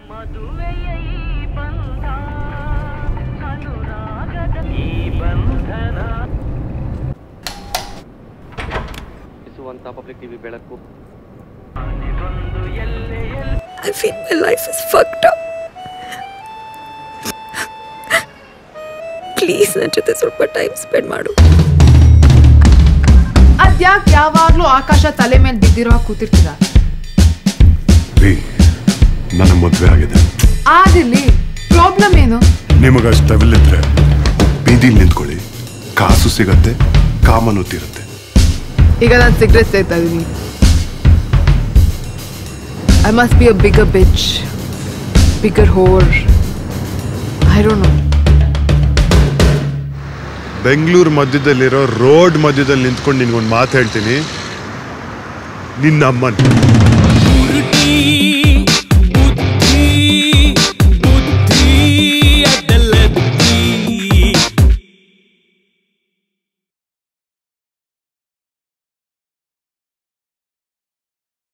ಇಸುವಂತ public TV ಬೆಳಕು I feel my life is fucked up. Please ನನ್ನ ಜೊತೆ ಸ್ವಲ್ಪ ಟೈಮ್ ಸ್ಪೆಂಡ್ ಮಾಡು ಅದ್ಯಾಕ್ ಯಾವಾಗ್ಲೂ ಆಕಾಶ ತಲೆ ಮೇಲೆ ಬಿದ್ದಿರೋ ಹಾಗೆ ಕೂತಿರ್ತೀರ ರೀ ನನ್ನ ಮದುವೆ ಆಗಿದೆ ಆದಿಲ್ಲಿ ಪ್ರಾಬ್ಲಮ್ ಏನು ನಿಮಗಷ್ಟು ತವಿಲಿದ್ರೆ ಬೀದಿಲಿ ನಿಂತ್ಕೊಳ್ಳಿ ಕಾಸು ಸಿಗತ್ತೆ ಕಾಮನು ತೀರುತ್ತೆ ಈಗ ನಾನು ಸಿಗರೇಟ್ ಸೇರ್ತಾ ಇದೀನಿ I must be a bigger bitch bigger whore I don't know Bengaluru ಮಧ್ಯದಲ್ಲಿರೋ ರೋಡ್ ಮಧ್ಯದಲ್ಲಿ ನಿಂತ್ಕೊಂಡು ನಿನ್ಗೊಂದು ಮಾತು ಹೇಳ್ತೀನಿ ನಿನ್ನ ಅಮ್ಮನ ಹುಡುಕಿ